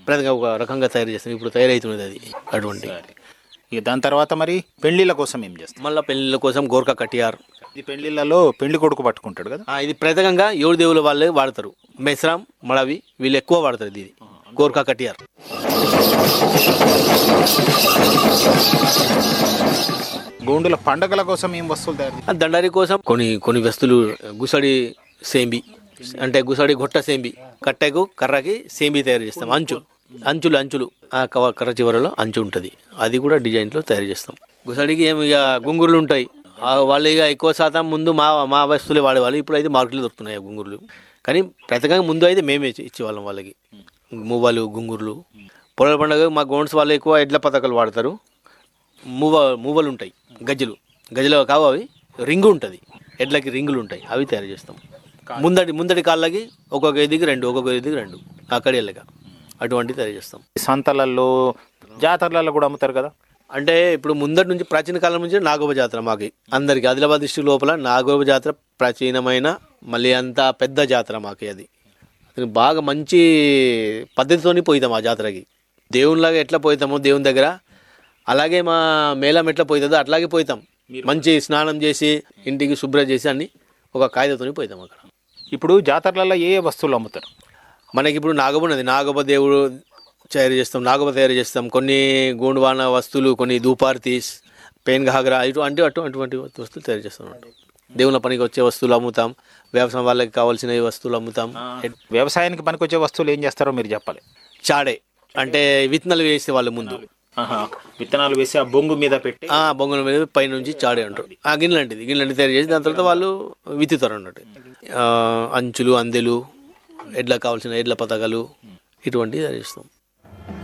ప్రతిగా ఒక రకంగా తయారు చేస్తాం ఇప్పుడు తయారవుతున్నది అది అటువంటి ఇక దాని తర్వాత మరి పెళ్లిళ్ళ కోసం ఏం చేస్తాం మళ్ళీ పెళ్ళిళ్ళ కోసం గోర్ఖా కటియార్ ఇది పెళ్లిళ్ళలో పెళ్లి కొడుకు పట్టుకుంటాడు కదా ఆ, ఇది ప్రత్యేకంగా ఏడు దేవుల వాళ్ళే వాడతారు మెస్రాం మడవి వీళ్ళు ఎక్కువ వాడతారు ఇది గోర్ఖా కటియార్ గోండుల పండగల కోసం ఏం వస్తువులు తయారు చేస్తారు? ఆ దండారి కోసం కొన్ని కొన్ని వస్తువులు గుసడి సేంబి అంటే గుసడి గొట్ట సేంబి కట్టెకు కర్రకి సేంబి తయారు చేస్తాం అంచు అంచులు అంచులు ఆ కవ- కర్ర చివరలో అంచు ఉంటుంది అది కూడా డిజైన్లో తయారు చేస్తాం గుసడికి ఏమి ఇక గుంగురులు ఉంటాయి ఆ వాళ్ళు ఇక ఎక్కువ శాతం ముందు మా మా వస్తువులే వాడేవాళ్ళు ఇప్పుడు అయితే మార్కెట్లో దొరుకుతున్నాయి ఆ గుంగురులు కానీ ప్రత్యేకంగా ముందు అయితే మేమే ఇచ్చి- ఇచ్చేవాళ్ళం వాళ్ళకి మువ్వలు గుంగురులు పొలాల పండుగ మా గోండ్స్ వాళ్ళు ఎక్కువ ఎడ్ల పథకాలు వాడతారు మూవ మూవలు ఉంటాయి గజ్జలు గజ్జలు కావు అవి రింగు ఉంటుంది ఎడ్లకి రింగులు ఉంటాయి అవి తయారు చేస్తాం ముందటి ముందటి కాళ్ళకి ఒక్కొక్క ఎదిగి రెండు ఒక్కొక్క ఎదిగి రెండు అక్కడి వెళ్ళగా అటువంటి తయారు చేస్తాం సంతలలో జాతరలలో కూడా అమ్ముతారు కదా అంటే ఇప్పుడు ముందటి నుంచి ప్రాచీన కాలం నుంచి నాగోబ జాతర మాకి అందరికి ఆదిలాబాద్ డిస్టిక్ లోపల నాగోబ జాతర ప్రాచీనమైన మళ్ళీ అంత పెద్ద జాతర మాకి అది అది బాగా మంచి పద్ధతితోని పోయితాం ఆ జాతరకి దేవునిలాగా ఎట్లా పోయితామో దేవుని దగ్గర అలాగే మా మేళం ఎట్లా పోతుందో అట్లాగే పోయితాం మంచి స్నానం చేసి ఇంటికి శుభ్రం చేసి అన్ని ఒక కాగితంతో పోయితాం అక్కడ ఇప్పుడు జాతరలలో ఏ ఏ వస్తువులు అమ్ముతారు మనకి ఇప్పుడు నాగబ ఉన్నది నాగబ దేవుడు తయారు చేస్తాం నాగబ తయారు చేస్తాం కొన్ని గోండువాన వస్తువులు కొన్ని దూపార్తీస్ పెయిన్ ఘాగ్రా ఇటు అంటే అటు అటువంటి వస్తువులు తయారు చేస్తాం అన్నమాట. దేవుళ్ళ పనికి వచ్చే వస్తువులు అమ్ముతాం వ్యవసాయం వాళ్ళకి కావాల్సిన వస్తువులు అమ్ముతాం వ్యవసాయానికి పనికొచ్చే వస్తువులు ఏం చేస్తారో మీరు చెప్పాలి చాడే అంటే విత్తనాలు వేసే వాళ్ళు ముందు ఆహా. విత్తనాలు వేసి ఆ బొంగు మీద పెట్టి ఆ బొంగుల మీద పైనుంచి చాడే అంటారు ఆ గిన్నె లాంటిది గిన్నె లాంటిది తయారు చేసి దాని తర్వాత వాళ్ళు విత్తుతారు అన్నట్టు ఆ, అంచులు అందెలు ఎడ్ల కావాల్సిన ఎడ్ల పతకాలు ఇటువంటివి తయారు చేస్తాం